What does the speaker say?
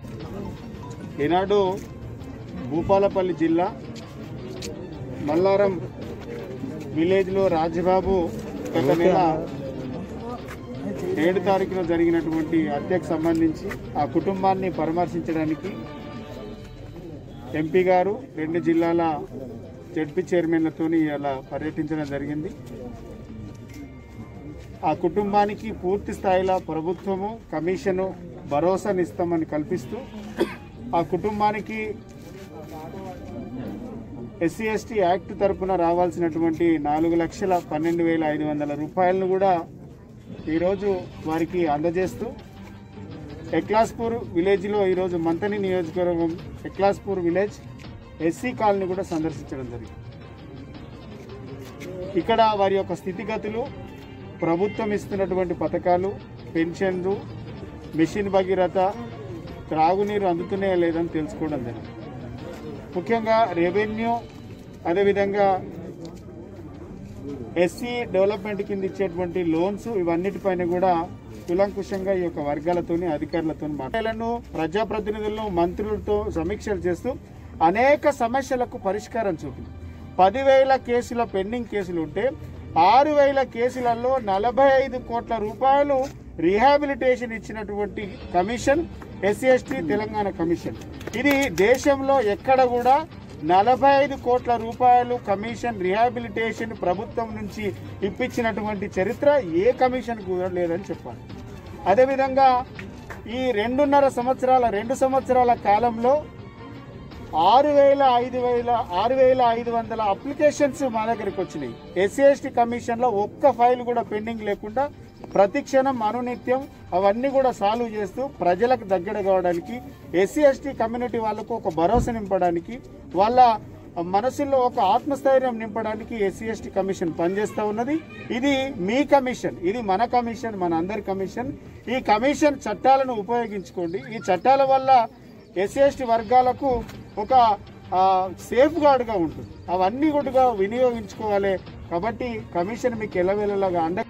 ఈనాడు భూపాలపల్లి జిల్లా మల్లారం విలేజ్లో రాజబాబు గత నెల ఏడు తారీఖున జరిగినటువంటి హత్యకు సంబంధించి ఆ కుటుంబాన్ని పరామర్శించడానికి ఎంపీ గారు రెండు జిల్లాల జడ్పీ చైర్మన్లతో ఇలా పర్యటించడం జరిగింది ఆ కుటుంబానికి పూర్తి స్థాయిలో ప్రభుత్వము కమిషను భరోసానిస్తామని కల్పిస్తూ ఆ కుటుంబానికి ఎస్సీ ఎస్టీ యాక్ట్ తరపున రావాల్సినటువంటి నాలుగు లక్షల పన్నెండు వేల ఐదు వందల రూపాయలను కూడా ఈరోజు వారికి అందజేస్తూ ఎక్లాస్పూర్ విలేజ్లో ఈరోజు మంతని నియోజకవర్గం ఎక్లాస్పూర్ విలేజ్ ఎస్సీ కాలనీ కూడా సందర్శించడం జరిగింది ఇక్కడ వారి యొక్క స్థితిగతులు ప్రభుత్వం ఇస్తున్నటువంటి పథకాలు పెన్షన్లు మిషన్ భగీరథ త్రాగునీరు అందుతున్నాయా లేదని తెలుసుకోవడం జరిగింది ముఖ్యంగా రెవెన్యూ అదేవిధంగా ఎస్సీ డెవలప్మెంట్ కింద ఇచ్చేటువంటి లోన్స్ ఇవన్నిటిపైన కూడా కులంకుశంగా ఈ యొక్క వర్గాలతోని అధికారులతో మాటలను ప్రజాప్రతినిధులను మంత్రులతో సమీక్షలు చేస్తూ అనేక సమస్యలకు పరిష్కారం చూపింది పదివేల కేసుల పెండింగ్ కేసులు ఉంటే ఆరు వేల కేసులలో నలభై ఐదు కోట్ల రూపాయలు రీహాబిలిటేషన్ ఇచ్చినటువంటి commission SC ST Telangana commission ఇది దేశంలో ఎక్కడ కూడా నలభై ఐదు కోట్ల రూపాయలు కమిషన్ రిహాబిలిటేషన్ ప్రభుత్వం నుంచి ఇప్పించినటువంటి చరిత్ర ఏ కమిషన్ కూడా లేదని చెప్పాలి అదేవిధంగా ఈ రెండున్నర సంవత్సరాల రెండు సంవత్సరాల కాలంలో ఆరు వేల ఐదు వేల ఆరు వేల ఐదు వందల అప్లికేషన్స్ మా దగ్గరికి వచ్చినాయి ఎస్సీ ఎస్టీ కమిషన్లో ఒక్క ఫైల్ కూడా పెండింగ్ లేకుండా ప్రతి క్షణం అనునిత్యం అవన్నీ కూడా సాల్వ్ చేస్తూ ప్రజలకు దగ్గర కావడానికి ఎస్సీ ఎస్టీ కమ్యూనిటీ వాళ్ళకు ఒక భరోసా నింపడానికి వాళ్ళ మనసుల్లో ఒక ఆత్మస్థైర్యం నింపడానికి ఎస్సీ ఎస్టీ కమిషన్ పనిచేస్తూ ఉన్నది ఇది మీ కమిషన్ ఇది మన కమిషన్ మన అందరి కమిషన్ ఈ కమిషన్ చట్టాలను ఉపయోగించుకోండి ఈ చట్టాల వల్ల ఎస్సీ ఎస్టీ వర్గాలకు ఒక సేఫ్ గార్డ్గా ఉంటుంది అవన్నీ కూడా వినియోగించుకోవాలి కాబట్టి కమిషన్ మీకు ఎలవేళలాగా అండ